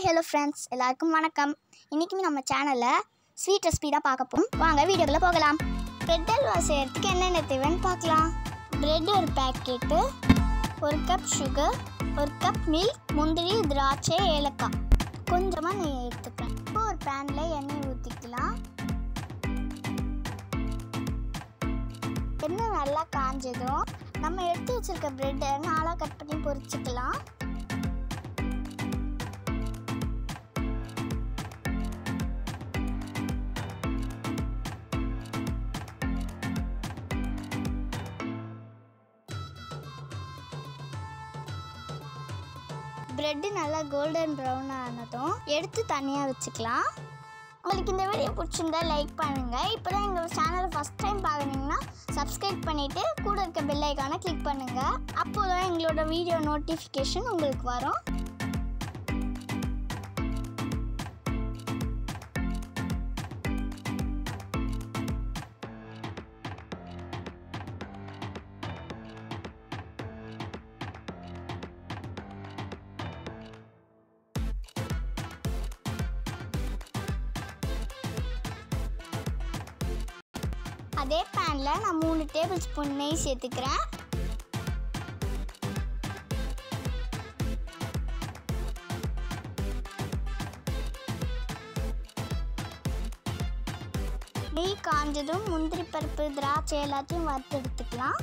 hi hello friends எல்லாருக்கும் வணக்கம் இன்றைக்கி நம்ம சேனலில் ஸ்வீட் ரெசிபி தான் பார்க்க போகிறோம் வாங்க வீடியோக்குள்ளே போகலாம் பிரெட் அல்வா செய்கிறதுக்கு என்னென்ன தேவைன்னு பார்க்கலாம் பிரெட் ஒரு பேக்கெட்டு ஒரு கப் சுகர் ஒரு கப் மில்க் முந்திரி திராட்சை ஏலக்காய் கொஞ்சமாக நெய் எடுத்துக்கிறேன் இப்போ ஒரு பேனில் எண்ணெய் ஊற்றிக்கலாம் எண்ணெய் நல்லா காஞ்சதும் நம்ம எடுத்து வச்சிருக்க பிரெட்டை நாளாக கட் பண்ணி பொரிச்சுக்கலாம் பிரெட்டு நல்லா கோல்டன் ப்ரௌன் ஆனதும் எடுத்து தனியாக வச்சுக்கலாம் உங்களுக்கு இந்த வீடியோ பிடிச்சிருந்தா லைக் பண்ணுங்கள் இப்போ தான் எங்கள் சேனலை ஃபஸ்ட் டைம் பார்க்குறீங்கன்னா சப்ஸ்கிரைப் பண்ணிவிட்டு கூட இருக்க பெல் ஐக்கானை கிளிக் பண்ணுங்கள் அப்போ தான் எங்களோட வீடியோ நோட்டிஃபிகேஷன் உங்களுக்கு வரும் அதே பேனில் நான் மூணு டேபிள் ஸ்பூன் நெய் சேர்த்துக்கிறேன் நெய் காஞ்சதும் முந்திரி பருப்பு திராட்சை எல்லாத்தையும் வறுத்து எடுத்துக்கலாம்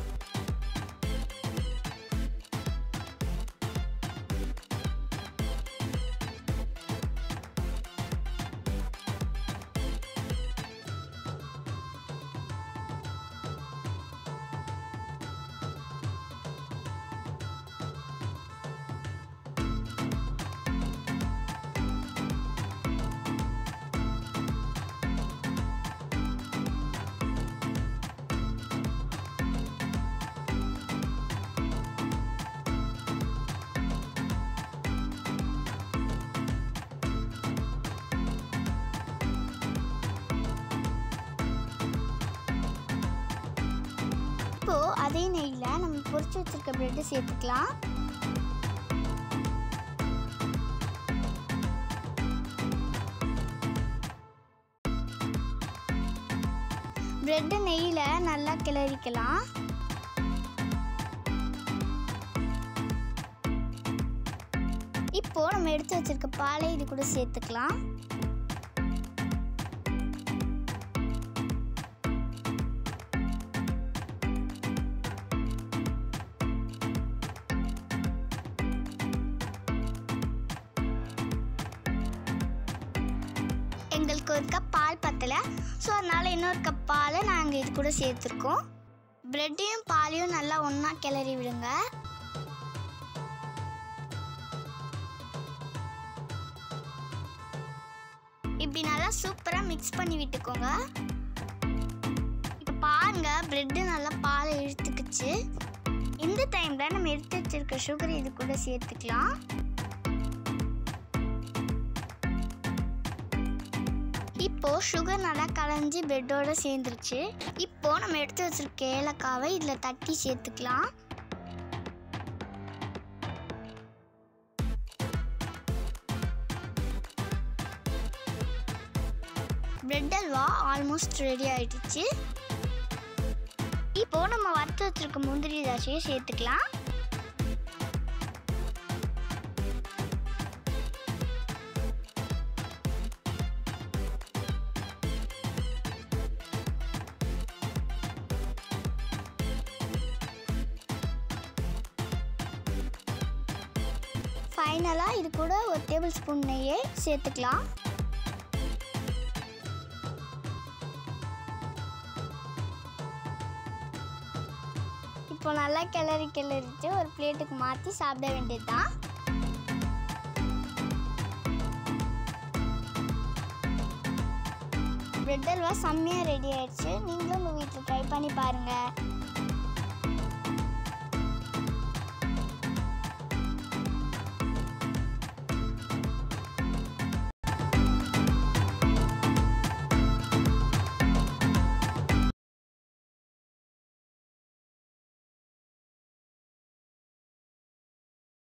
இப்போ அதே நெய்யில் நம்ம பொரிச்சு வச்சிருக்க பிரெட்டை சேர்த்துக்கலாம் பிரெட்டு நெய்யில் நல்லா கிளறிக்கலாம் இப்போ நம்ம எடுத்து வச்சிருக்க பாலை இது கூட சேர்த்துக்கலாம் எங்களுக்கு ஒரு கப் பால் பத்தலை ஸோ அதனால் இன்னொரு கப் பாலை நாங்கள் இது கூட சேர்த்துருக்கோம் ப்ரெட்டையும் பாலையும் நல்லா ஒன்றா கிளறி விடுங்க இப்படி நல்லா சூப்பராக மிக்ஸ் பண்ணி விட்டுக்கோங்க இப்போ பாருங்க ப்ரெட்டு நல்லா பாலை இழுத்துக்குச்சு இந்த டைமில் நம்ம எடுத்து வச்சிருக்க சுகர் இது கூட சேர்த்துக்கலாம் இப்போ சுகர் நல்லா கலைஞ்சி பிரெட்டோட சேர்ந்துருச்சு இப்போ நம்ம எடுத்து வச்சிருக்க ஏலக்காவை இதில் தட்டி சேர்த்துக்கலாம் பிரெட் அல்வா ஆல்மோஸ்ட் ரெடி ஆயிடுச்சு இப்போ நம்ம வறுத்து வச்சிருக்க முந்திரி திராட்சையை சேர்த்துக்கலாம் ஃபைனலாக இது கூட ஒரு டேபிள் ஸ்பூன் நெய்யை சேர்த்துக்கலாம் இப்போ நல்லா கிளறி கிளறிட்டு ஒரு பிளேட்டுக்கு மாற்றி சாப்பிட வேண்டியது தான் பிரெட் அல்வா செம்மையாக ரெடி ஆயிடுச்சு நீங்களும் உங்கள் வீட்டில் ட்ரை பண்ணி பாருங்கள்